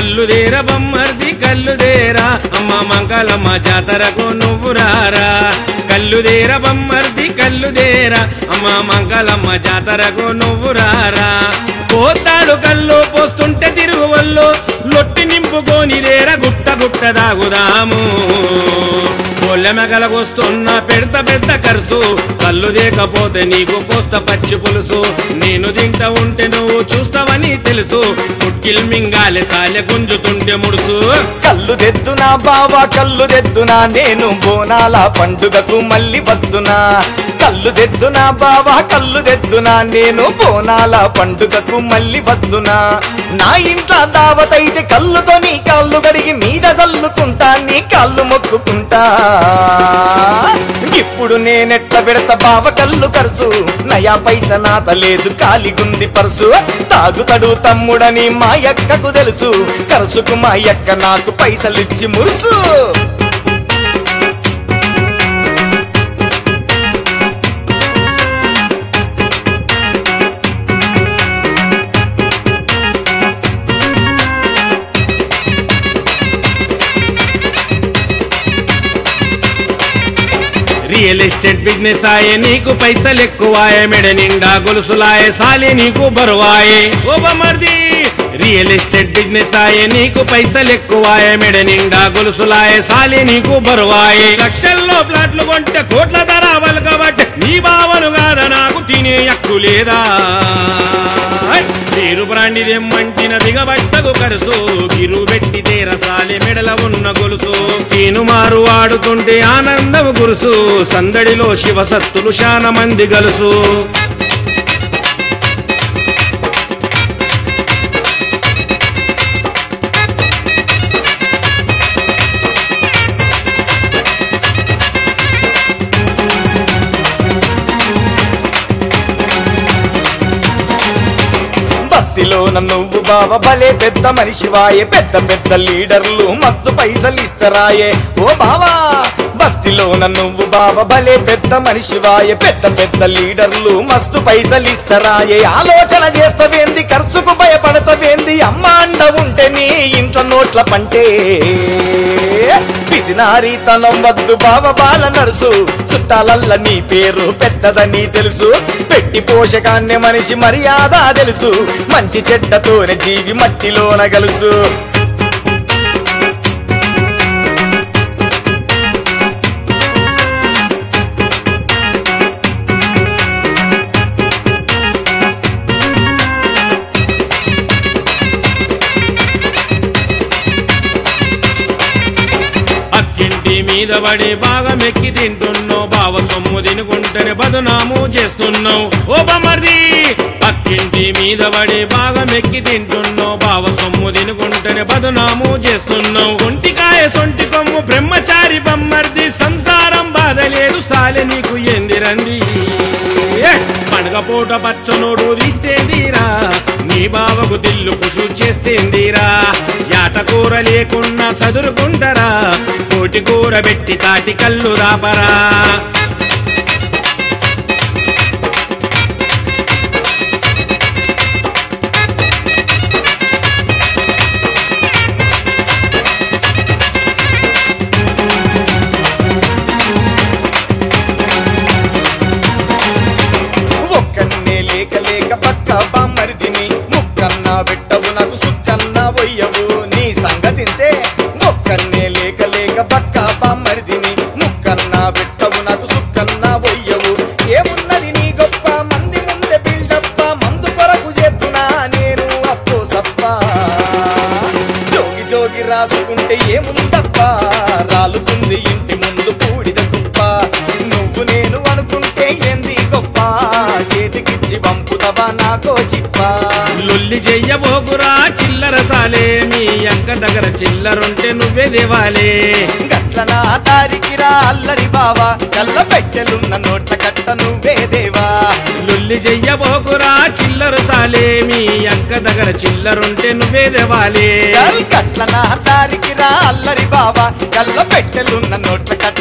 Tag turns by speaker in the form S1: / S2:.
S1: కల్లుదేర బొమ్మర్ది కల్లుదేరా అమ్మ మంగళమ్మ జాతరకు నువ్వు రారా కల్లుదేర బొమ్మర్ది కల్లుదేరా అమ్మ మంగళమ్మ జాతరకు నువ్వు రారా పోతాడు కల్లు పోస్తుంటే తిరుగు వల్లు లొట్టి నింపుకోనిదేర గుట్ట గుట్ట దాగుదాము మెగలగొస్తున్న పెడత పెద్ద కరుసు కళ్ళు దేకపోతే నీకు పోస్త పచ్చి పులుసు నేను తింటా ఉంటే నువ్వు చూస్తావని తెలుసు పుట్కిల్ మింగాలి సాలె గుంజుతుంటే ముడుసు
S2: కళ్ళు తెద్దునా బావా కళ్ళు తెద్దునా నేను బోనాల పండుగకు మళ్ళీ వద్దునా కళ్ళు తెద్దునా బావా కళ్ళు తెద్దునా నేను బోనాల పండుగకు మళ్ళీ వద్దునా నా ఇంట్లో దావతైతే కళ్ళుతో నీ కాళ్ళు కడిగి మీద చల్లుకుంటా నీ కాళ్ళు మొక్కుకుంటా ఇప్పుడు నేనెట్ల పెడత బావ కళ్ళు కరుసు నయా పైస నాత లేదు కాలిగుంది పర్సు తాగుతడు తమ్ముడని మా యక్కకు తెలుసు కరుసుకు మా యక్క నాకు పైసలిచ్చి మురుసు
S1: రియల్ ఎస్టేట్ బిజినెస్ ఆయే నీకు పైసలు ఎక్కువాయే మెడ నిండా గొలుసులాయే సాలే నీకు బరువాయే ఓ బమర్ది రియల్ ఎస్టేట్ బిజినెస్ ఆయే నీకు పైసలు ఎక్కువాయే మెడ నిండా గొలుసులాయే సాలే నీకు బరువాయే లక్షల్లో ప్లాట్లు కొంటే కోట్ల ధర కాబట్టి నీ భావను కాదా నాకు తినే హక్కు లేదా నీరు బ్రాండి దెమ్మంటిన బిగబట్టకు కరుసు గిరు పెట్టి తీరసాలి మెడల ఉన్న గొలుసు తీను మారు ఆడుతుంటే ఆనందము గురుసు సందడిలో శివసత్తులు శాన మంది గలుసు
S2: బస్తీలోన నువ్వు బావ భలే పెద్ద మనిషివాయే పెద్ద పెద్ద లీడర్లు మస్తు పైసలు ఇస్తరాయే ఓ బావా బస్తీలోన నువ్వు బావ భలే పెద్ద మనిషివాయే పెద్ద పెద్ద లీడర్లు మస్తు పైసలు ఇస్తరాయే ఆలోచన చేస్తవేంది ఖర్చుకు భయపడతవేంది అమ్మ అండ ఉంటే నీ ఇంట్లో నోట్ల పంటే పిసినారి తనం వద్దు బావ బాల నరుసు చుట్టాలల్ల నీ పేరు పెద్దదని తెలుసు పెట్టి పోషకాన్ని మనిషి మర్యాద తెలుసు మంచి చెడ్డతోనే జీవి మట్టిలోన గలుసు
S1: అక్కింటి మీద పడి బాగా మెక్కి తింటున్నావు బావ సొమ్ము తినుకుంటేనే బదునాము చేస్తున్నావు ఓ బమర్ది అక్కింటి మీద పడి బాగా మెక్కి తింటున్నావు బావ సొమ్ము తినుకుంటేనే బదునాము చేస్తున్నావు ఒంటికాయ సొంటి కొమ్ము బ్రహ్మచారి బమ్మర్ది సంసారం బాధ లేదు సాలె నీకు ఎందిరంది ఏ, పండగ పూట పచ్చనోడు తీస్తేందిరా నీ బావకు దిల్లు కుషు చేస్తేందిరా యాట కూర లేకున్నా సదురుకుంటరా కోటి కూర పెట్టి తాటి కళ్ళు రాపరా
S2: ఒక్కన్నే లేక లేక పక్క బామ్మరిదిని ముక్కన్నా పెట్టవు నాకు సుక్కన్నా వయ్యవు నీ సంగతింతే ఒక్కన్నే లేక లేక పక్క బామ్మరిదిని ముక్కన్నా పెట్టవు నాకు సుక్కన్నా వయ్యవు ఏమున్నది నీ గొప్ప మంది ముందే బిల్డప్ప మందు కొరకు చేస్తున్నా నేను అప్పు సప్ప జోగి జోగి రాసుకుంటే ఏముందప్ప రాలుతుంది ఇంటి ముందు పూడిద కుప్ప నువ్వు నేను అనుకుంటే ఏంది గొప్ప చేతికిచ్చి పంపుతవా నాకో చిప్ప
S1: లొల్లి చెయ్యబోకురా చిల్లర సాలే మీ అక్క దగ్గర చిల్లరుంటే నువ్వే దేవాలే
S2: గట్ల నా దారికి రా అల్లరి బావా కళ్ళ పెట్టెలున్న నోట్ల కట్ట నువ్వే దేవా
S1: లొల్లి చెయ్యబోకురా చిల్లర సాలే మీ అక్క దగ్గర చిల్లరుంటే నువ్వే దేవాలే
S2: చల్ గట్ల నా దారికి రా అల్లరి బావా కళ్ళ పెట్టెలున్న నోట్ల కట్ట